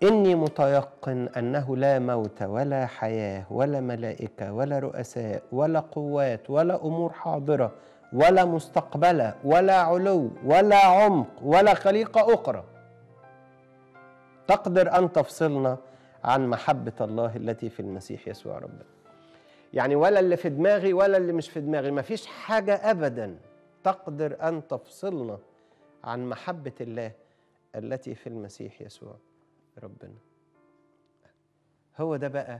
إني متيقن أنه لا موت ولا حياة ولا ملائكة ولا رؤساء ولا قوات ولا أمور حاضرة ولا مستقبلة ولا علو ولا عمق ولا خليقة أخرى تقدر أن تفصلنا عن محبة الله التي في المسيح يسوع ربنا يعني ولا اللي في دماغي ولا اللي مش في دماغي مفيش حاجة أبدا تقدر أن تفصلنا عن محبة الله التي في المسيح يسوع ربنا هو ده بقى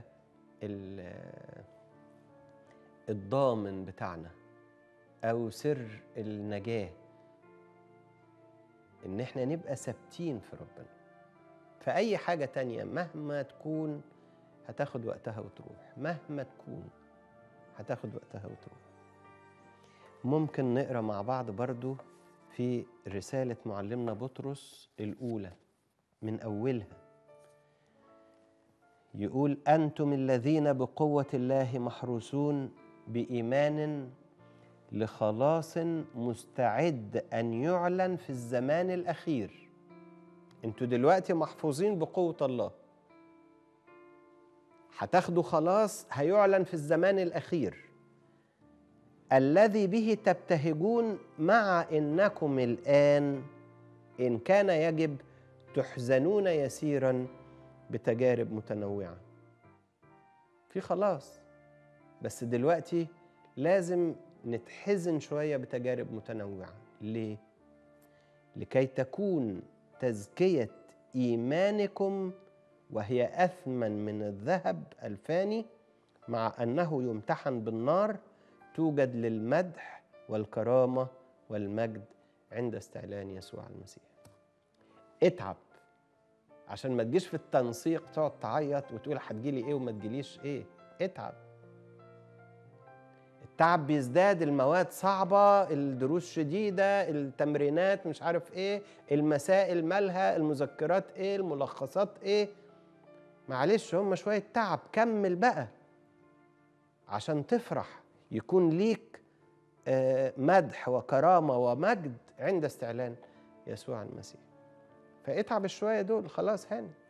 الضامن بتاعنا او سر النجاه ان احنا نبقى ثابتين في ربنا فاي حاجه تانية مهما تكون هتاخد وقتها وتروح مهما تكون هتاخد وقتها وتروح ممكن نقرا مع بعض برضو في رساله معلمنا بطرس الاولى من اولها يقول انتم الذين بقوه الله محروسون بايمان لخلاص مستعد ان يعلن في الزمان الاخير انتوا دلوقتي محفوظين بقوه الله هتاخدوا خلاص هيعلن في الزمان الاخير الذي به تبتهجون مع انكم الان ان كان يجب تحزنون يسيرا بتجارب متنوعه في خلاص بس دلوقتي لازم نتحزن شويه بتجارب متنوعه ليه لكي تكون تزكيه ايمانكم وهي اثمن من الذهب الفاني مع انه يمتحن بالنار توجد للمدح والكرامه والمجد عند استعلان يسوع المسيح اتعب عشان ما تجيش في التنسيق تقعد تعيط وتقول هتجيلي ايه وما تجيليش ايه اتعب التعب بيزداد المواد صعبة الدروس شديدة التمرينات مش عارف ايه المسائل مالها المذكرات ايه الملخصات ايه معلش هم شوية تعب كمل بقى عشان تفرح يكون ليك مدح وكرامة ومجد عند استعلان يسوع المسيح فاتعب الشوية دول خلاص هاني